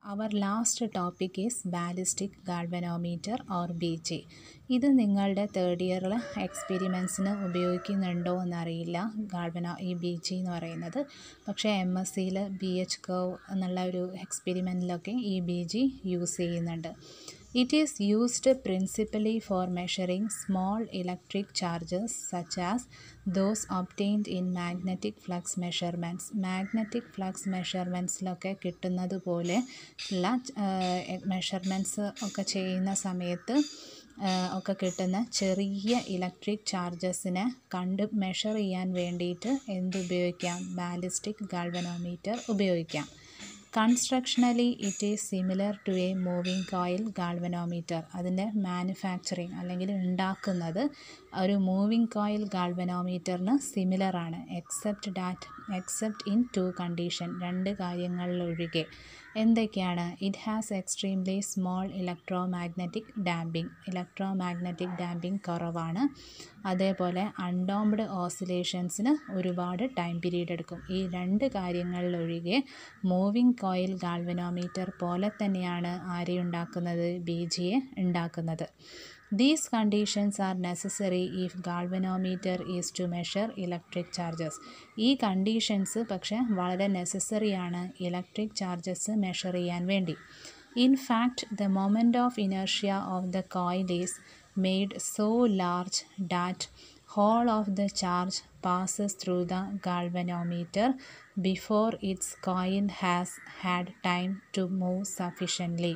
Our last topic is ballistic galvanometer or B G ഇത് നിങ്ങളുടെ third ഇയറിൽ എക്സ്പെരിമെൻസിന് ഉപയോഗിക്കുന്നുണ്ടോ എന്നറിയില്ല ഗാൾവനോ ഈ ബി ജി എന്ന് പറയുന്നത് പക്ഷേ എം എസ് സിയിൽ ബി എച്ച് കർവ് എന്നുള്ള ഒരു എക്സ്പെരിമെൻറ്റിലൊക്കെ ഈ ബി ജി യൂസ് ചെയ്യുന്നുണ്ട് it is used principally for measuring small electric charges such as those obtained in magnetic flux measurements magnetic flux മെഷർമെൻറ്റ്സിലൊക്കെ കിട്ടുന്നത് പോലെ ഉള്ള മെഷർമെൻറ്റ്സ് ഒക്കെ ചെയ്യുന്ന സമയത്ത് ഒക്കെ കിട്ടുന്ന ചെറിയ ഇലക്ട്രിക് ചാർജസിനെ കണ്ട് മെഷർ ചെയ്യാൻ വേണ്ടിയിട്ട് എന്തുപയോഗിക്കാം ബാലിസ്റ്റിക് ഗാൾവനോമീറ്റർ ഉപയോഗിക്കാം constructionally it is similar to a moving coil galvanometer അതിൻ്റെ മാനുഫാക്ചറിങ് അല്ലെങ്കിൽ ഉണ്ടാക്കുന്നത് ഒരു മൂവിങ് കോയിൽ ഗാൾവനോമീറ്ററിന് സിമിലർ ആണ് except that except in two condition രണ്ട് കാര്യങ്ങളിലൊഴികെ എന്തൊക്കെയാണ് it has extremely small electro magnetic damping electro magnetic damping കുറവാണ് അതേപോലെ അൺഡോംഡ് ഓസിലേഷൻസിന് ഒരുപാട് ടൈം പീരീഡ് എടുക്കും ഈ രണ്ട് കാര്യങ്ങളിലൊഴികെ മൂവിങ് കോയിൽ ഗാൾവനോമീറ്റർ പോലെ തന്നെയാണ് ആരെ ഉണ്ടാക്കുന്നത് ബി ജിയെ ഉണ്ടാക്കുന്നത് these conditions are necessary if galvanometer is to measure electric charges ഈ കണ്ടീഷൻസ് പക്ഷേ വളരെ നെസസറിയാണ് ഇലക്ട്രിക് ചാർജസ് മെഷർ ചെയ്യാൻ വേണ്ടി in fact the moment of inertia of the coil is made so large that whole of the charge passes through the galvanometer before its coil has had time to move sufficiently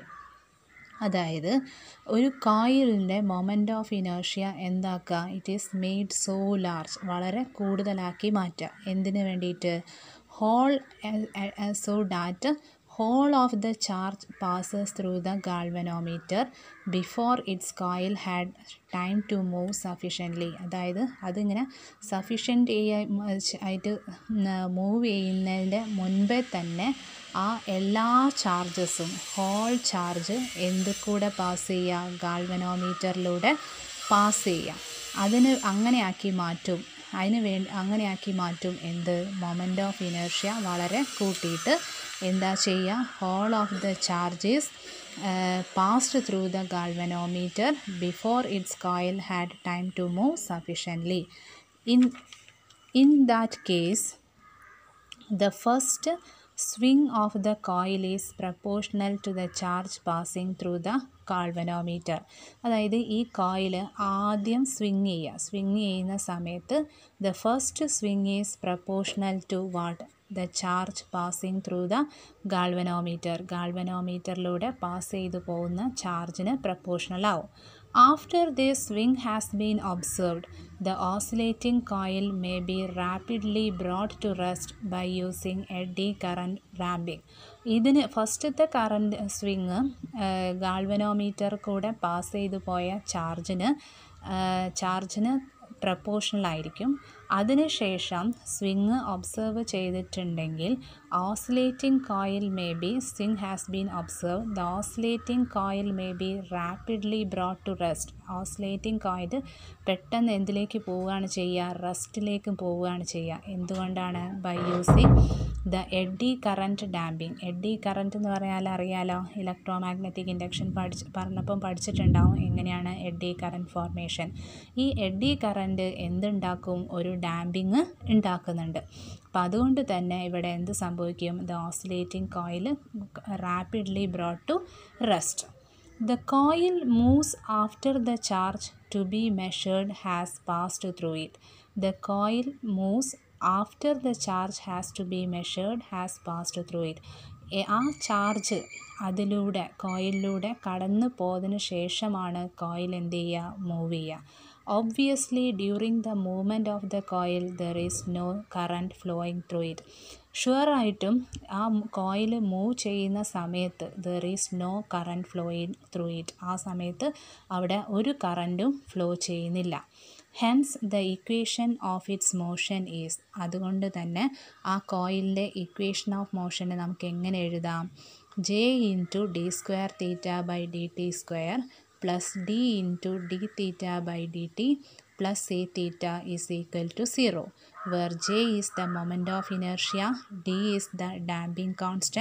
അതായത് ഒരു കോയിലിൻ്റെ moment of inertia എന്താക്കുക it is made so large വളരെ കൂടുതലാക്കി മാറ്റുക എന്തിനു വേണ്ടിയിട്ട് whole so that whole of the charge passes through the galvanometer before its coil had time to move sufficiently അതായത് അതിങ്ങനെ സഫിഷ്യൻ്റ് ആയിട്ട് മൂവ് ചെയ്യുന്നതിൻ്റെ മുൻപേ തന്നെ ആ എല്ലാ ചാർജസും ഹോൾ ചാർജ് എന്ത് കൂടെ പാസ് ചെയ്യുക ഗാൾവനോമീറ്ററിലൂടെ പാസ് ചെയ്യുക അതിന് അങ്ങനെയാക്കി മാറ്റും അതിന് വേണ്ടി അങ്ങനെയാക്കി മാറ്റും എന്ത് മൊമെൻ്റ് ഓഫ് ഇനേർഷ്യ വളരെ കൂട്ടിയിട്ട് എന്താ ചെയ്യുക whole of the charges passed through the galvanometer before its coil had time to move sufficiently in in that case the first swing of the coil is proportional to the charge passing through the galvanometer അതായത് ഈ coil ആദ്യം swing ചെയ്യുക swing ചെയ്യുന്ന സമയത്ത് the first swing is proportional to what the charge passing through the galvanometer ഗാൾവനോമീറ്ററിലൂടെ pass ചെയ്തു പോകുന്ന ചാർജിന് പ്രപ്പോർഷണൽ ആവും After this swing has been observed, the oscillating coil may be rapidly brought to rest by using eddy current damping. ഇതിന് ഫസ്റ്റത്തെ current swing galvanometer കൂടെ pass ചെയ്തു പോയ ചാർജിന് ചാർജിന് പ്രപ്പോർഷണൽ ആയിരിക്കും അതിനുശേഷം സ്വിങ് ഒബ്സർവ് ചെയ്തിട്ടുണ്ടെങ്കിൽ oscillating coil may be swing has been observe the oscillating coil may be rapidly brought to rest oscillating coil പെട്ടെന്ന് എന്തിലേക്ക് പോവുകയാണ് ചെയ്യുക റെസ്റ്റിലേക്ക് പോവുകയാണ് ചെയ്യുക എന്തുകൊണ്ടാണ് by using the eddy current damping eddy current എന്ന് പറഞ്ഞാൽ അറിയാലോ ഇലക്ട്രോ മാഗ്നറ്റിക് ഇൻഡക്ഷൻ പഠിച്ച് പറഞ്ഞപ്പം പഠിച്ചിട്ടുണ്ടാവും എങ്ങനെയാണ് എഡ്ഡി കറൻറ്റ് ഫോർമേഷൻ ഈ എഡ്ഡി കറൻറ്റ് എന്തുണ്ടാക്കും ഒരു ഡാമ്പിങ് ഉണ്ടാക്കുന്നുണ്ട് അപ്പോൾ അതുകൊണ്ട് തന്നെ ഇവിടെ എന്ത് സംഭവിക്കും the oscillating coil rapidly brought to rest the coil moves after the charge to be measured has passed through it the coil moves after the charge has to be measured has passed through it ആ charge അതിലൂടെ കോയിലിലൂടെ കടന്നു പോയതിന് ശേഷമാണ് coil എന്ത് ചെയ്യുക move ചെയ്യുക obviously during the movement of the coil there is no current flowing through it ഷുവറായിട്ടും ആ കോയിൽ മൂവ് ചെയ്യുന്ന സമയത്ത് there is no current flowing through it ആ സമയത്ത് അവിടെ ഒരു കറൻറ്റും ഫ്ലോ ചെയ്യുന്നില്ല hence the equation of its motion is അതുകൊണ്ട് തന്നെ ആ കോയിലിൻ്റെ ഇക്വേഷൻ ഓഫ് മോഷനെ നമുക്ക് എങ്ങനെ എഴുതാം J into D square theta by D T square plus D into D theta by D T plus c theta is equal to 0 where j is the moment of inertia d is the damping constant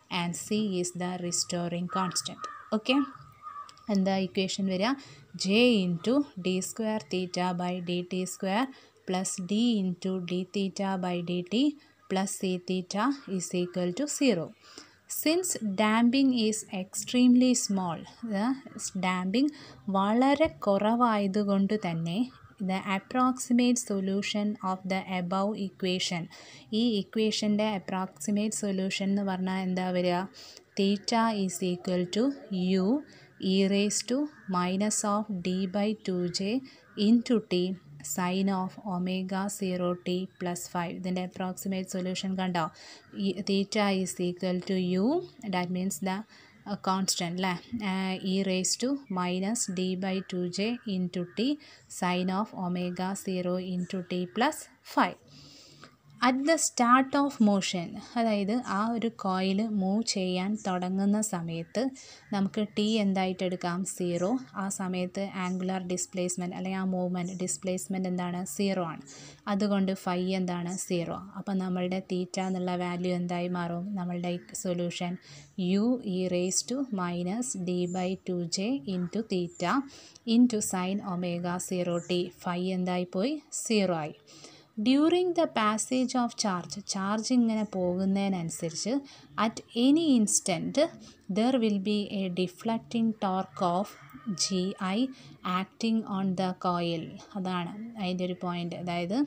and C is the restoring constant okay എന്താ equation വരിക J into D square theta by D T square plus D into D theta by D T plus C theta is equal to zero since damping is extremely small damping വളരെ കുറവായതുകൊണ്ട് തന്നെ the approximate solution of the above equation ഈ ഇക്വേഷൻ്റെ approximate solution എന്ന് പറഞ്ഞാൽ എന്താ വരിക theta is equal to U E raise to minus of D by two J into T sine of omega zero T plus five ഇതിൻ്റെ approximate solution കണ്ടോ ഈ theta is equal to U that means the constant അല്ലേ E raise to minus D by two J into T sine of omega zero into T plus five at the start of motion അതായത് ആ ഒരു coil move ചെയ്യാൻ തുടങ്ങുന്ന സമയത്ത് നമുക്ക് T എന്തായിട്ട് എടുക്കാം സീറോ ആ സമയത്ത് ആംഗുലാർ ഡിസ്പ്ലേസ്മെൻറ്റ് അല്ലെങ്കിൽ ആ മൂവ്മെൻറ്റ് ഡിസ്പ്ലേസ്മെൻറ്റ് എന്താണ് സീറോ ആണ് അതുകൊണ്ട് ഫൈ എന്താണ് സീറോ അപ്പം നമ്മളുടെ തീറ്റ എന്നുള്ള വാല്യൂ എന്തായി മാറും നമ്മളുടെ solution U E raise to minus D by two J into theta into sine omega zero T phi എന്തായി പോയി സീറോ ആയി during the passage of charge charge ഇങ്ങനെ പോകുന്നതിനനുസരിച്ച് at any instant there will be a deflecting torque of G I acting on the coil അതാണ് അതിൻ്റെ ഒരു point അതായത്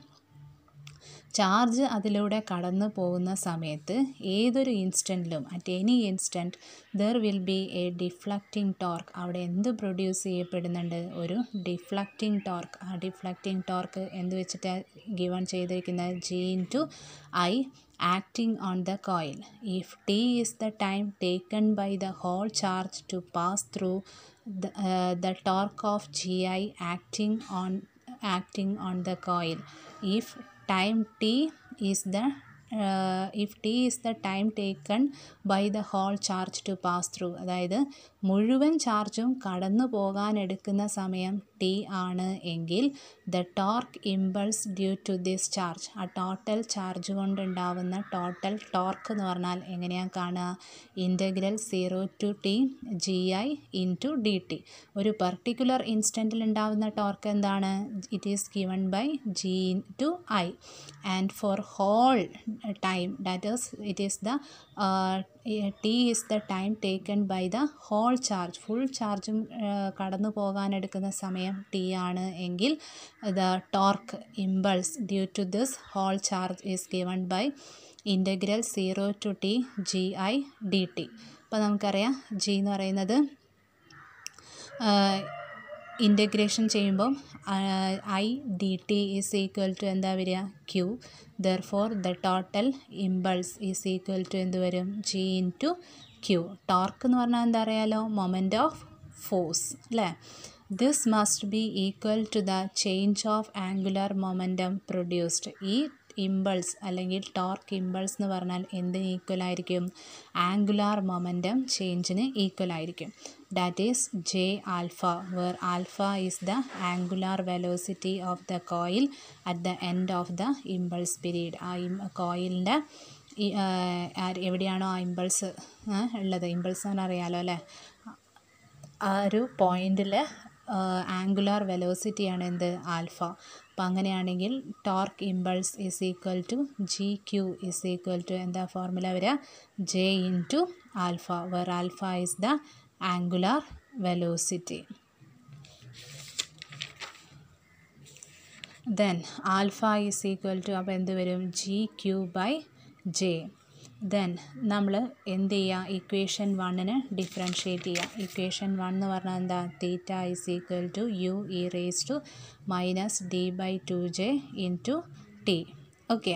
charge അതിലൂടെ കടന്നു പോകുന്ന സമയത്ത് ഏതൊരു ഇൻസ്റ്റൻറ്റിലും at any instant there will be a deflecting torque അവിടെ എന്ത് പ്രൊഡ്യൂസ് ചെയ്യപ്പെടുന്നുണ്ട് ഒരു ഡിഫ്ലക്റ്റിംഗ് ടോർക്ക് ആ ഡിഫ്ലക്റ്റിംഗ് ടോർക്ക് എന്ത് വെച്ചിട്ട് ഗിവൺ ചെയ്തിരിക്കുന്നത് G into I acting on the coil. If t is the time taken by the whole charge to pass through the, uh, the torque of gi acting on acting on the coil. If time t is the uh, if t is the time taken by the whole charge to pass through അതായത് മുഴുവൻ ചാർജും കടന്നു പോകാൻ എടുക്കുന്ന സമയം T ആണ് എങ്കിൽ the torque impulse due to this charge ആ ടോട്ടൽ ചാർജ് കൊണ്ടുണ്ടാവുന്ന ടോട്ടൽ ടോർക്ക് എന്ന് പറഞ്ഞാൽ എങ്ങനെയാണ് കാണുക integral zero to T G I into D T ഒരു പർട്ടിക്കുലർ ഇൻസ്റ്റൻറ്റിൽ ഉണ്ടാവുന്ന ടോർക്ക് എന്താണ് it is given by G into I and for whole time that is it is the T is the time taken by the whole charge full ചാർജും കടന്നു പോകാനെടുക്കുന്ന സമയം T ആണ് എങ്കിൽ the torque impulse due to this whole charge is given by integral zero to T G I D T അപ്പോൾ നമുക്കറിയാം G എന്ന് പറയുന്നത് ഇൻ്റഗ്രേഷൻ ചെയ്യുമ്പം I D T is equal to എന്താ വരിക Q therefore the total impulse is equal to എന്ത് വരും G into Q torque എന്ന് പറഞ്ഞാൽ എന്താ അറിയാലോ മൊമെൻ്റ് ഓഫ് ഫോഴ്സ് അല്ലേ this must be equal to the change of angular momentum produced ഈ ഇമ്പൾസ് അല്ലെങ്കിൽ ടോർക്ക് ഇമ്പൾസ് എന്ന് പറഞ്ഞാൽ എന്തിന് ഈക്വൽ ആയിരിക്കും ആംഗുലാർ മൊമെൻറ്റം ചേഞ്ചിന് ഈക്വൽ ആയിരിക്കും that is J alpha where alpha is the angular velocity of the coil at the end of the impulse period ആ കോയിലിൻ്റെ എവിടെയാണോ ആ ഇമ്പൾസ് ഉള്ളത് ഇമ്പൾസ് എന്ന് അറിയാലോ അല്ലേ ആ ഒരു പോയിന്റിൽ ആംഗുലാർ വെലോസിറ്റിയാണ് എന്ത് ആൽഫ അപ്പോൾ അങ്ങനെയാണെങ്കിൽ torque impulse is equal to G Q is equal to എന്താ ഫോർമുല വരിക J into alpha where alpha is the angular velocity then alpha is equal to അപ്പോൾ എന്ത് വരും G Q by J then നമ്മൾ എന്ത് ചെയ്യുക equation വണ്ണിന് differentiate ചെയ്യുക ഇക്വേഷൻ വൺ എന്ന് പറഞ്ഞാൽ എന്താ theta is equal to U E raise to minus D by two J into T okay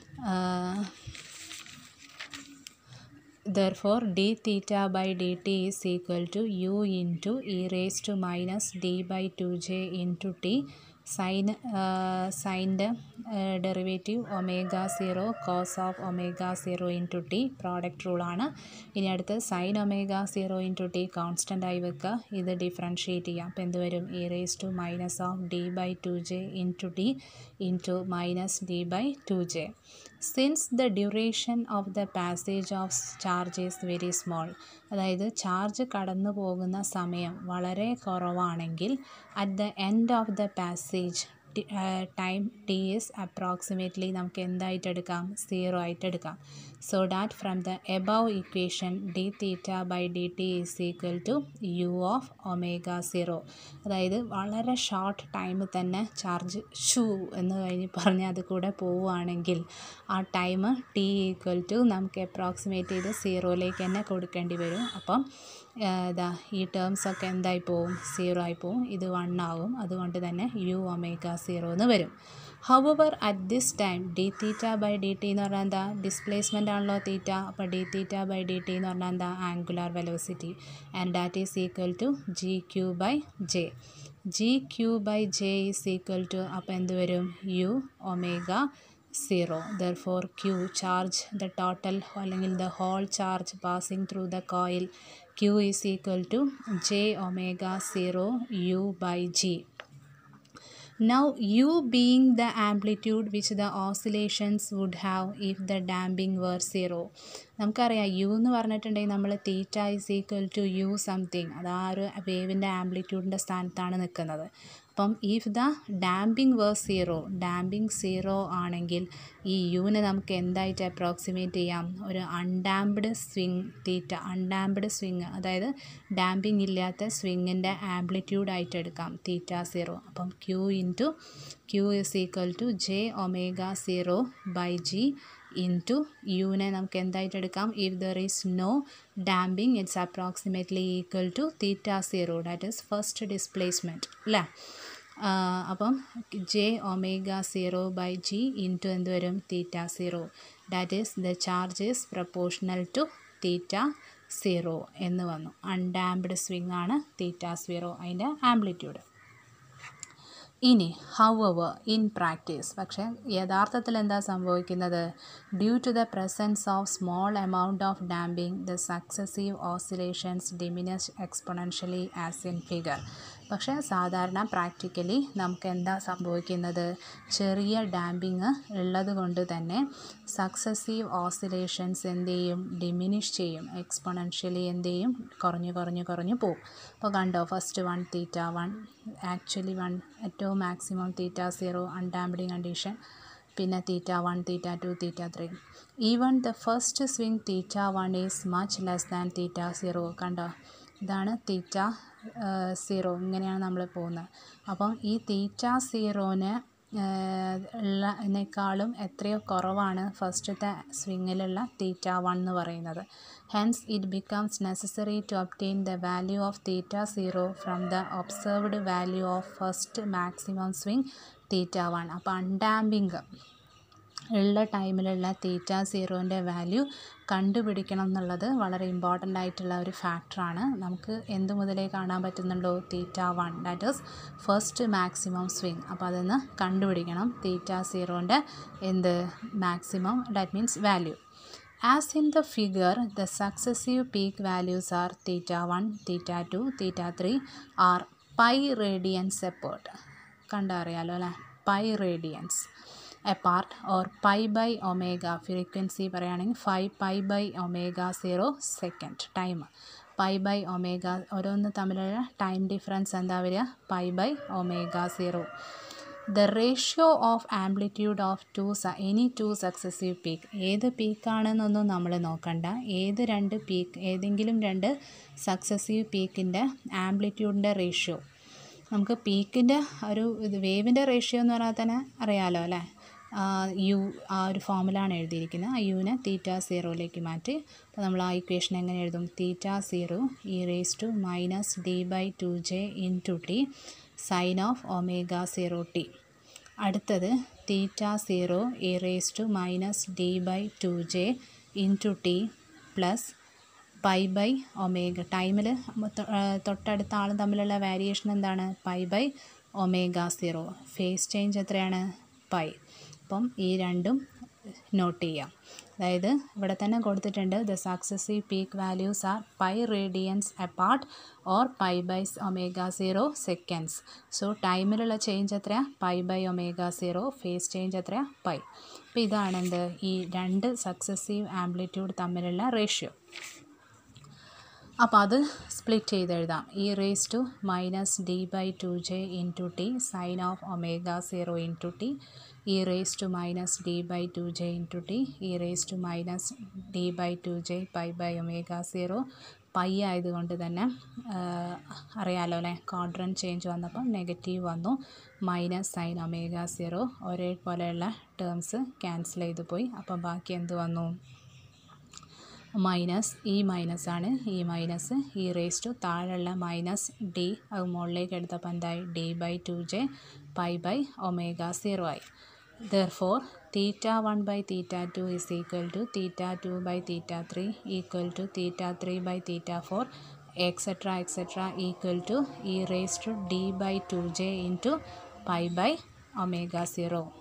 therefore d theta by dt is equal to u into e raised to minus d by 2j into t sine സൈൻ്റെ derivative omega zero cos of omega zero into T product റൂളാണ് ഇനി അടുത്ത് sine omega zero into T constant ആയി വെക്കുക ഇത് differentiate ചെയ്യാം അപ്പോൾ എന്ത് വരും E raise to minus of D by two J into T into minus D by two J since the duration of the passage of charge is very small അതായത് charge കടന്നു പോകുന്ന സമയം വളരെ കുറവാണെങ്കിൽ at the end of the passage time T is approximately നമുക്ക് എന്തായിട്ട് എടുക്കാം zero ആയിട്ട് എടുക്കാം so that from the above equation D theta by D T is equal to U of omega zero അതായത് വളരെ ഷോർട്ട് ടൈമിൽ തന്നെ ചാർജ് ഷൂ എന്ന് കഴിഞ്ഞ് പറഞ്ഞ് അത് കൂടെ പോവുകയാണെങ്കിൽ ആ ടൈം ടി ഈക്വൽ ടു നമുക്ക് അപ്രോക്സിമേറ്റ് ചെയ്ത് സീറോയിലേക്ക് തന്നെ കൊടുക്കേണ്ടി വരും അപ്പം ഇതാ ഈ ടേംസ് ഒക്കെ എന്തായി പോവും സീറോ ആയി പോവും ഇത് വൺ ആവും അതുകൊണ്ട് തന്നെ യു ഒമേഗ സീറോ എന്ന് വരും however at this time D theta by D T എന്ന് പറഞ്ഞാൽ എന്താ ഡിസ്പ്ലേസ്മെൻ്റ് ആണല്ലോ തീറ്റ അപ്പോൾ D theta by D T എന്ന് പറഞ്ഞാൽ എന്താ angular velocity and that is equal to G Q by J G Q by J is equal to അപ്പോൾ എന്ത് വരും U omega zero therefore Q charge the total അല്ലെങ്കിൽ the whole charge passing through the coil Q is equal to J omega zero U by G Now u being the amplitude which the oscillations would have if the damping were zero. നമുക്കറിയാം U എന്ന് പറഞ്ഞിട്ടുണ്ടെങ്കിൽ നമ്മൾ theta is equal to U something അത് ആ ഒരു വേവിൻ്റെ ആംപ്ലിറ്റ്യൂഡിൻ്റെ സ്ഥാനത്താണ് നിൽക്കുന്നത് അപ്പം if the damping were zero damping zero ആണെങ്കിൽ ഈ യുവിനെ നമുക്ക് എന്തായിട്ട് അപ്രോക്സിമേറ്റ് ചെയ്യാം ഒരു undamped swing theta undamped swing അതായത് ഡാമ്പിങ് ഇല്ലാത്ത സ്വിങ്ങിൻ്റെ ആംപ്ലിറ്റ്യൂഡ് ആയിട്ട് എടുക്കാം തീറ്റ സീറോ അപ്പം Q into Q is equal to J omega zero by G into യുവിനെ നമുക്ക് എന്തായിട്ട് എടുക്കാം if there is no damping it's approximately equal to theta zero that is first displacement അല്ലേ അപ്പം J omega zero by G into എന്ത് വരും theta zero that is the charge is proportional to theta zero എന്ന് വന്നു undamped swing ആണ് theta zero അതിൻ്റെ amplitude ഇനി however in practice പക്ഷേ യഥാർത്ഥത്തിൽ എന്താ സംഭവിക്കുന്നത് due to the presence of small amount of damping the successive oscillations diminish exponentially as in figure പക്ഷേ സാധാരണ പ്രാക്ടിക്കലി നമുക്ക് എന്താ സംഭവിക്കുന്നത് ചെറിയ ഡാമ്പിങ് ഉള്ളത് കൊണ്ട് തന്നെ സക്സസീവ് ഓസിലേഷൻസ് എന്ത് ചെയ്യും ഡിമിനിഷ് ചെയ്യും എക്സ്പൊണൻഷ്യലി എന്ത് ചെയ്യും കുറഞ്ഞു കുറഞ്ഞു കുറഞ്ഞു പോകും അപ്പോൾ കണ്ടോ first one theta one actually one ഏറ്റവും maximum theta zero undamped condition പിന്നെ theta one theta two theta three even the first swing theta one is much less than theta zero കണ്ടോ ഇതാണ് തീറ്റ സീറോ ഇങ്ങനെയാണ് നമ്മൾ പോകുന്നത് അപ്പം ഈ തീറ്റ സീറോന് ഉള്ളതിനേക്കാളും എത്രയോ കുറവാണ് ഫസ്റ്റത്തെ സ്വിങ്ങിലുള്ള തീറ്റ വൺ എന്ന് പറയുന്നത് hence it becomes necessary to obtain the value of theta zero from the observed value of first maximum swing theta one അപ്പോൾ അൺഡാമ്പിങ് ഉള്ള ടൈമിലുള്ള തീറ്റ സീറോൻ്റെ വാല്യൂ കണ്ടുപിടിക്കണം എന്നുള്ളത് വളരെ ഇമ്പോർട്ടൻ്റ് ആയിട്ടുള്ള ഒരു ഫാക്ടറാണ് നമുക്ക് എന്ത് മുതലേ കാണാൻ പറ്റുന്നുണ്ടോ theta one that is first maximum swing അപ്പോൾ അതൊന്ന് കണ്ടുപിടിക്കണം തീറ്റ സീറോൻ്റെ എന്ത് maximum that means value as in the figure the successive peak values are theta one theta two theta three are pi radians apart കണ്ടറിയാലോ അല്ലേ pi radians apart or pi by omega frequency പറയുകയാണെങ്കിൽ five pi by omega zero second time pi by omega ഓരോന്ന് തമ്മിലുള്ള time difference എന്താ വരിക pi by omega zero the ratio of amplitude of two any two successive peak ഏത് പീക്കാണെന്നൊന്നും നമ്മൾ നോക്കണ്ട ഏത് രണ്ട് പീക്ക് ഏതെങ്കിലും രണ്ട് സക്സസീവ് പീക്കിൻ്റെ ആംപ്ലിറ്റ്യൂഡിൻ്റെ റേഷ്യോ നമുക്ക് പീക്കിൻ്റെ ഒരു ഇത് വേവിൻ്റെ റേഷ്യോ എന്ന് പറഞ്ഞാൽ തന്നെ അറിയാലോ അല്ലേ യു ആ ഒരു ഫോമിലാണ് എഴുതിയിരിക്കുന്നത് ആ യുവിനെ തീറ്റ സീറോയിലേക്ക് മാറ്റി അപ്പോൾ നമ്മൾ ആ ഇക്വേഷൻ എങ്ങനെ എഴുതും theta zero E raise to minus D by two J into T sine of omega zero T അടുത്തത് theta zero E raise to minus D by two J into T plus pi by omega ടൈമിൽ തൊട്ടടുത്ത ആളും തമ്മിലുള്ള variation എന്താണ് pi by omega zero phase change എത്രയാണ് pi അപ്പം ഈ രണ്ടും നോട്ട് ചെയ്യാം അതായത് ഇവിടെ തന്നെ കൊടുത്തിട്ടുണ്ട് the successive peak values are pi radians apart or pi by omega zero seconds so ടൈമിലുള്ള ചേഞ്ച് എത്രയാ pi by omega zero phase change എത്രയാ പൈ അപ്പോൾ ഇതാണ് എന്ത് ഈ രണ്ട് സക്സസീവ് ആംപ്ലിറ്റ്യൂഡ് തമ്മിലുള്ള റേഷ്യോ അപ്പോൾ അത് സ്പ്ലിറ്റ് ചെയ്ത് എഴുതാം E raise to minus D by two J into T sine of omega zero into T E raise to minus D by two J into T E raise to minus D by two J pi by omega zero pi ആയതുകൊണ്ട് തന്നെ അറിയാലോ അല്ലേ quadrant change വന്നപ്പോൾ negative വന്നു minus sine omega zero ഒരേപോലെയുള്ള terms cancel ചെയ്ത് പോയി അപ്പം ബാക്കി എന്ത് വന്നു മൈനസ് ഈ മൈനസ് ആണ് ഈ മൈനസ് ഈ റേസ് ടു താഴെയുള്ള മൈനസ് ഡി അത് മുകളിലേക്ക് എടുത്തപ്പോൾ എന്തായി D by two J pi by omega zero ആയി therefore theta one by theta two is equal to theta two by theta three equal to theta three by theta four etcetera etcetera equal to E raise to D by two J into pi by omega zero